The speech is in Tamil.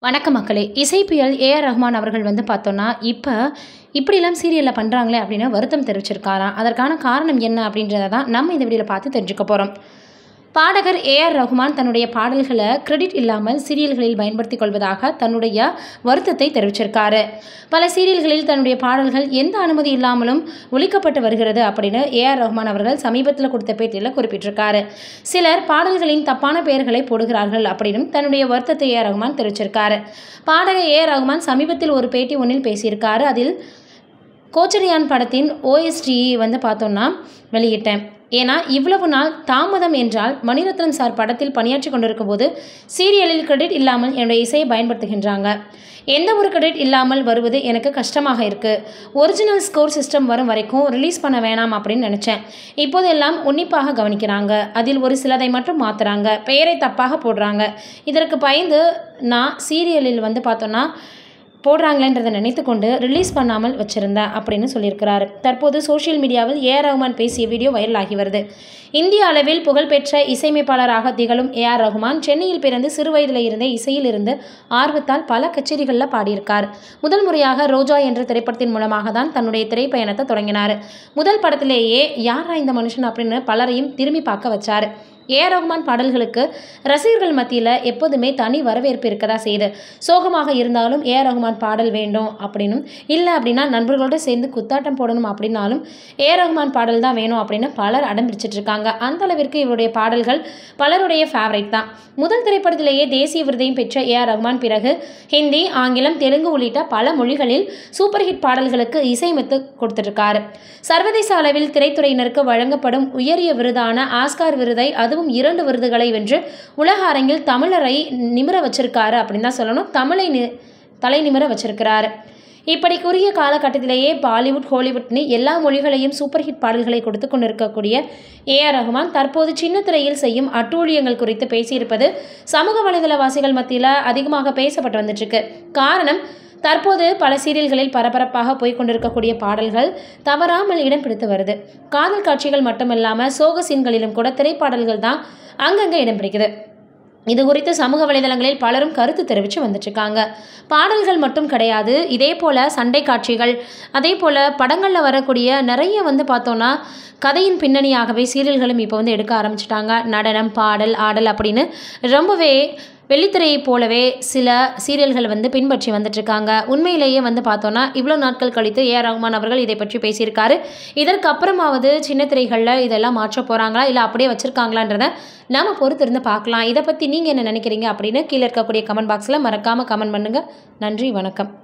வணக்கம் மக்களே இசைப்பியல் ஏஆர் ரஹ்மான் அவர்கள் வந்து பார்த்தோன்னா இப்போ இப்படிலாம் சீரியலில் பண்ணுறாங்களே அப்படின்னு வருத்தம் தெரிவிச்சிருக்காராம் அதற்கான காரணம் என்ன அப்படின்றத தான் நம்ம இந்த வீடியோவில் பார்த்து தெரிஞ்சுக்க போகிறோம் பாடகர் ஏஆர் ரஹ்மான் தன்னுடைய பாடல்களை கிரெடிட் இல்லாமல் சீரியல்களில் பயன்படுத்திக் கொள்வதாக தன்னுடைய வருத்தத்தை தெரிவிச்சிருக்காரு பல சீரியல்களில் தன்னுடைய பாடல்கள் எந்த அனுமதி இல்லாமலும் ஒழிக்கப்பட்டு வருகிறது அப்படின்னு ஏஆர் ரஹ்மான் அவர்கள் சமீபத்தில் கொடுத்த பேட்டியில் குறிப்பிட்டிருக்காரு சிலர் பாடல்களின் தப்பான பெயர்களை போடுகிறார்கள் அப்படின்னும் தன்னுடைய வருத்தத்தை ஏஆர் ரஹ்மான் தெரிவிச்சிருக்காரு பாடகர் ஏஆர் ரஹ்மான் சமீபத்தில் ஒரு பேட்டி ஒன்றில் பேசியிருக்காரு அதில் கோச்சரியான் படத்தின் ஓஎஸ்டி வந்து பார்த்தோன்னா வெளியிட்டேன் ஏன்னா இவ்வளவு நாள் தாமதம் என்றால் மணிரத்னம் சார் படத்தில் பணியாற்றி கொண்டிருக்கும் போது சீரியலில் கிரெடிட் இல்லாமல் என்னுடைய இசையை பயன்படுத்துகின்றாங்க எந்த ஒரு கிரெடிட் இல்லாமல் வருவது எனக்கு கஷ்டமாக இருக்குது ஒரிஜினல் ஸ்கோர் சிஸ்டம் வரும் வரைக்கும் ரிலீஸ் பண்ண வேணாம் அப்படின்னு நினச்சேன் இப்போதெல்லாம் உன்னிப்பாக கவனிக்கிறாங்க அதில் ஒரு சிலதை மட்டும் மாற்றுறாங்க பெயரை தப்பாக போடுறாங்க இதற்கு பயந்து நான் சீரியலில் வந்து பார்த்தோன்னா போடுறாங்களேன்றதை நினைத்து கொண்டு ரிலீஸ் பண்ணாமல் வச்சிருந்தேன் அப்படின்னு சொல்லியிருக்கிறாரு தற்போது சோஷியல் மீடியாவில் ஏ ஆர் ரஹ்மான் பேசிய வீடியோ வைரல் ஆகி வருது இந்திய அளவில் புகழ்பெற்ற இசையமைப்பாளராக திகழும் ஏ ஆர் ரஹ்மான் சென்னையில் பிறந்து சிறு வயதில் இருந்தே இசையில் இருந்து ஆர்வத்தால் பல கச்சேரிகளில் பாடியிருக்கார் முதல் முறையாக ரோஜா என்ற திரைப்படத்தின் மூலமாக தான் தன்னுடைய திரைப்பயணத்தை தொடங்கினார் முதல் படத்திலேயே யாரா இந்த மனுஷன் அப்படின்னு பலரையும் திரும்பி பார்க்க வச்சார் ஏ ஆர் ரஹ்மான் பாடல்களுக்கு ரசிகர்கள் மத்தியில் எப்போதுமே தனி வரவேற்பு இருக்கதா செய்யுது சோகமாக இருந்தாலும் ஏ ஆர் ரஹ்மான் பாடல் வேண்டும் அப்படின்னும் இல்லை அப்படின்னா நண்பர்களோடு சேர்ந்து குத்தாட்டம் போடணும் அப்படின்னாலும் ஏ ஆர் ரஹ்மான் பாடல் தான் வேணும் அப்படின்னு பலர் அடம் பிடிச்சிட்டு இருக்காங்க அந்த அளவிற்கு இவருடைய பாடல்கள் பலருடைய ஃபேவரைட் தான் முதல் திரைப்படத்திலேயே தேசிய விருதையும் பெற்ற ஏ ஆர் ரஹ்மான் பிறகு ஹிந்தி ஆங்கிலம் தெலுங்கு உள்ளிட்ட பல மொழிகளில் சூப்பர் ஹிட் பாடல்களுக்கு இசையமைத்து கொடுத்துருக்காரு சர்வதேச அளவில் திரைத்துறையினருக்கு வழங்கப்படும் உயரிய விருதான ஆஸ்கார் விருதை அதுவும் இரண்டு விருதுகளை வென்று உலக அரங்கில் தமிழரை நிமிர வச்சிருக்காரு அப்படின்னு தான் சொல்லணும் தமிழை நி தலை நிமிர வச்சிருக்கிறாரு இப்படி குறுகிய காலகட்டத்திலேயே பாலிவுட் ஹாலிவுட்னு எல்லா மொழிகளையும் சூப்பர் ஹிட் பாடல்களை கொடுத்து கொண்டிருக்கக்கூடிய ஏ ஆர் ரஹ்மான் தற்போது சின்ன திரையில் செய்யும் அட்டூழியங்கள் குறித்து பேசியிருப்பது சமூக வலைதளவாசிகள் மத்தியில் அதிகமாக பேசப்பட்டு வந்துட்டுருக்கு காரணம் தற்போது பல சீரியல்களில் பரபரப்பாக போய் கொண்டிருக்கக்கூடிய பாடல்கள் தவறாமல் இடம் பிடித்து வருது காதல் காட்சிகள் மட்டுமில்லாமல் சோக சீன்களிலும் கூட திரைப்பாடல்கள் தான் அங்கங்கே இடம் பிடிக்குது இது குறித்து சமூக வலைதளங்களில் பலரும் கருத்து தெரிவித்து வந்துட்டுருக்காங்க பாடல்கள் மட்டும் கிடையாது இதே போல் சண்டை காட்சிகள் அதே போல் படங்களில் வரக்கூடிய நிறைய வந்து பார்த்தோன்னா கதையின் பின்னணியாகவே சீரியல்களும் இப்போ வந்து எடுக்க ஆரம்பிச்சிட்டாங்க நடனம் பாடல் ஆடல் அப்படின்னு ரொம்பவே வெள்ளித்திரையை போலவே சில சீரியல்கள் வந்து பின்பற்றி வந்துட்டுருக்காங்க உண்மையிலேயே வந்து பார்த்தோன்னா இவ்வளோ நாட்கள் கழித்து ஏ ஆர் ரஹ்மான் அவர்கள் இதை பற்றி பேசியிருக்காரு இதற்கு அப்புறமாவது சின்ன திரைகளில் இதெல்லாம் மாற்ற போகிறாங்களா இல்லை அப்படியே வச்சுருக்காங்களான்றத நாம் பொறுத்திருந்து பார்க்கலாம் இதை பற்றி நீங்கள் என்ன நினைக்கிறீங்க அப்படின்னு கீழே இருக்கக்கூடிய கமெண்ட் பாக்ஸில் மறக்காமல் கமெண்ட் பண்ணுங்கள் நன்றி வணக்கம்